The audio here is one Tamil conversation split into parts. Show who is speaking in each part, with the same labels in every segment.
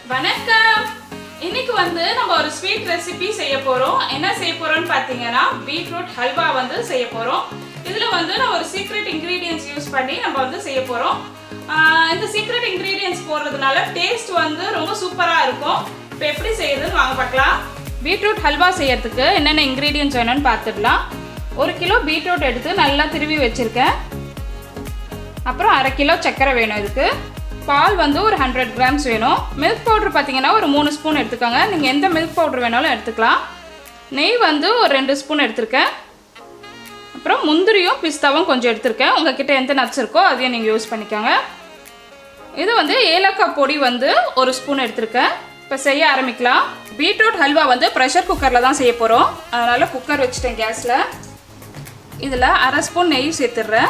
Speaker 1: வணக்கம் இன்னைக்கு வந்து நம்ம ஒரு ஸ்வீட் ரெசிபி செய்ய போறோம் என்ன செய்ய போறோம்னு பார்த்தீங்கன்னா பீட்ரூட் ஹல்வா வந்து செய்ய போறோம் இதுல வந்து நம்ம ஒரு சீக்ரெட் இன்கிரீடியன்ஸ் யூஸ் பண்ணி நம்ம வந்து செய்ய போறோம் ஆஹ் இந்த சீக்ரெட் இன்கிரீடியன்ஸ் போடுறதுனால டேஸ்ட் வந்து ரொம்ப சூப்பரா இருக்கும் இப்போ எப்படி செய்யறதுன்னு வாங்க பார்க்கலாம் பீட்ரூட் ஹல்வா செய்யறதுக்கு என்னென்ன இன்கிரீடியன்ஸ் வேணும்னு பார்த்துடலாம் ஒரு கிலோ பீட்ரூட் எடுத்து நல்லா திருவி வச்சிருக்கேன் அப்புறம் அரை கிலோ சர்க்கரை வேணும் இதுக்கு பால் வந்து ஒரு ஹண்ட்ரட் கிராம்ஸ் வேணும் மில்க் பவுடர் பார்த்தீங்கன்னா ஒரு மூணு ஸ்பூன் எடுத்துக்கோங்க நீங்கள் எந்த மில்க் பவுடர் வேணாலும் எடுத்துக்கலாம் நெய் வந்து ஒரு ரெண்டு ஸ்பூன் எடுத்திருக்கேன் அப்புறம் முந்திரியும் பிஸ்தாவும் கொஞ்சம் எடுத்திருக்கேன் உங்ககிட்ட எந்த நட்ஸ் இருக்கோ அதையும் நீங்கள் யூஸ் பண்ணிக்கோங்க இது வந்து ஏலக்காய் பொடி வந்து ஒரு ஸ்பூன் எடுத்திருக்கேன் இப்போ செய்ய ஆரம்பிக்கலாம் பீட்ரூட் ஹல்வா வந்து ப்ரெஷர் குக்கரில் தான் செய்ய போகிறோம் அதனால் குக்கர் வச்சுட்டேன் கேஸில் இதில் அரை ஸ்பூன் நெய் சேர்த்துடுறேன்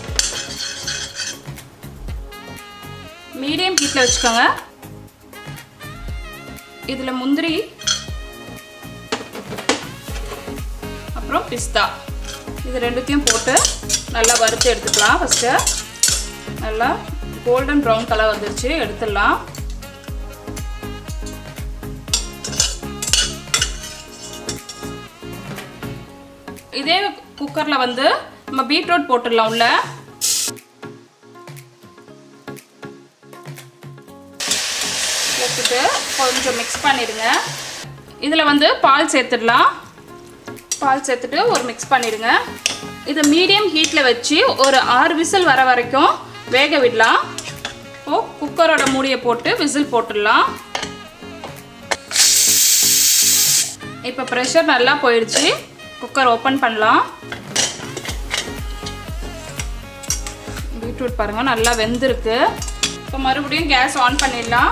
Speaker 1: மீடியம் ஹீட்டில் வச்சுக்கோங்க இதில் முந்திரி அப்புறம் பிஸ்தா இது ரெண்டுத்தையும் போட்டு நல்லா வறுத்து எடுத்துக்கலாம் ஃபஸ்ட்டு நல்லா கோல்டன் ப்ரௌன் கலர் வந்துருச்சு எடுத்துடலாம் இதே குக்கரில் வந்து நம்ம பீட்ரூட் போட்டுடலாம் உள்ள வச்சுட்டு கொஞ்சம் மிக்ஸ் பண்ணிடுங்க இதில் வந்து பால் சேர்த்துடலாம் பால் சேர்த்துட்டு ஒரு மிக்ஸ் பண்ணிடுங்க இதை மீடியம் ஹீட்டில் வச்சு ஒரு ஆறு விசில் வர வரைக்கும் வேக விடலாம் இப்போ குக்கரோட மூடியை போட்டு விசில் போட்டுடலாம் இப்போ ப்ரெஷர் நல்லா போயிடுச்சு குக்கர் ஓப்பன் பண்ணலாம் பீட்ரூட் பாருங்கள் நல்லா வெந்திருக்கு இப்போ மறுபடியும் கேஸ் ஆன் பண்ணிடலாம்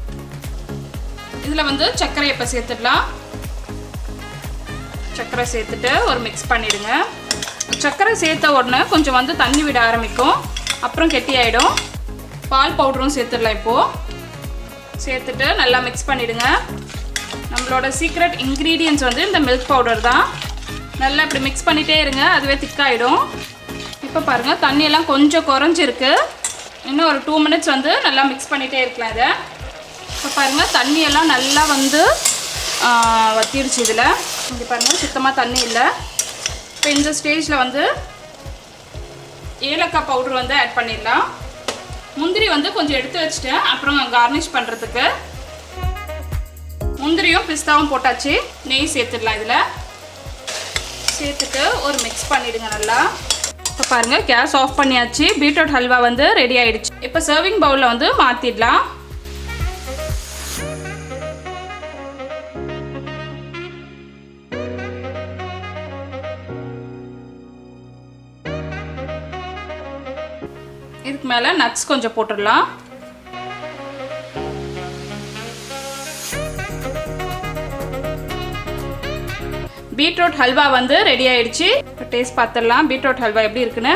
Speaker 1: இதில் வந்து சர்க்கரை இப்போ சேர்த்துடலாம் சர்க்கரை சேர்த்துட்டு ஒரு மிக்ஸ் பண்ணிடுங்க சர்க்கரை சேர்த்த உடனே கொஞ்சம் வந்து தண்ணி விட ஆரம்பிக்கும் அப்புறம் கெட்டியாயிடும் பால் பவுடரும் சேர்த்துடலாம் இப்போது சேர்த்துட்டு நல்லா மிக்ஸ் பண்ணிவிடுங்க நம்மளோட சீக்ரெட் இன்க்ரீடியன்ஸ் வந்து இந்த மில்க் பவுடர் தான் நல்லா இப்படி மிக்ஸ் பண்ணிகிட்டே இருங்க அதுவே திக்காயிடும் இப்போ பாருங்கள் தண்ணியெல்லாம் கொஞ்சம் குறைஞ்சிருக்கு இன்னும் ஒரு டூ மினிட்ஸ் வந்து நல்லா மிக்ஸ் பண்ணிகிட்டே இருக்கலாம் இதை இப்போ பாருங்கள் தண்ணியெல்லாம் நல்லா வந்து வத்திருச்சு இதில் இங்கே பாருங்கள் சுத்தமாக தண்ணி இல்லை இப்போ இந்த ஸ்டேஜில் வந்து ஏலக்காய் பவுடர் வந்து ஆட் பண்ணிடலாம் முந்திரி வந்து கொஞ்சம் எடுத்து வச்சுட்டேன் அப்புறம் கார்னிஷ் பண்ணுறதுக்கு முந்திரியும் பிஸ்தாவும் போட்டாச்சு நெய் சேர்த்துடலாம் இதில் சேர்த்துட்டு ஒரு மிக்ஸ் பண்ணிவிடுங்க நல்லா இப்போ பாருங்கள் கேஸ் ஆஃப் பண்ணியாச்சு பீட்ரூட் ஹல்வா வந்து ரெடி ஆயிடுச்சு இப்போ சர்விங் பவுலில் வந்து மாற்றிடலாம் இதுக்கு மேலே நட்ஸ் கொஞ்சம் போட்டுடலாம் பீட்ரூட் ஹல்வா வந்து ரெடி ஆயிடுச்சு டேஸ்ட் பார்த்துடலாம் பீட்ரூட் ஹல்வா எப்படி இருக்குன்னு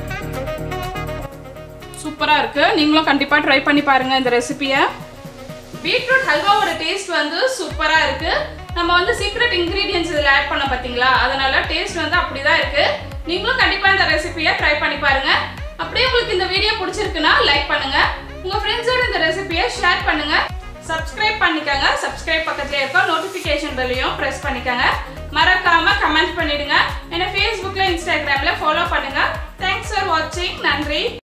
Speaker 1: சூப்பராக இருக்குது நீங்களும் கண்டிப்பாக ட்ரை பண்ணி பாருங்கள் இந்த ரெசிபியை பீட்ரூட் ஹல்வாவோட டேஸ்ட் வந்து சூப்பராக இருக்குது நம்ம வந்து சீக்ரெட் இன்க்ரீடியன்ஸ் இதில் ஆட் பண்ண பார்த்தீங்களா அதனால டேஸ்ட் வந்து அப்படி தான் இருக்குது நீங்களும் கண்டிப்பாக இந்த ரெசிபியை ட்ரை பண்ணி பாருங்கள் அப்படியே உங்களுக்கு இந்த வீடியோ பிடிச்சிருக்குன்னா லைக் பண்ணுங்கள் உங்கள் ஃப்ரெண்ட்ஸோட இந்த ரெசிபியை ஷேர் பண்ணுங்கள் சப்ஸ்கிரைப் பண்ணிக்கோங்க சப்ஸ்கிரைப் பக்கத்துல இருக்க நோட்டிஃபிகேஷன் பெல்லையும் ப்ரெஸ் பண்ணிக்கோங்க மறக்காம கமெண்ட் பண்ணிடுங்க என்ன ஃபேஸ்புக்கில் இன்ஸ்டாகிராமில் ஃபாலோ பண்ணுங்க தேங்க்ஸ் ஃபார் வாட்சிங் நன்றி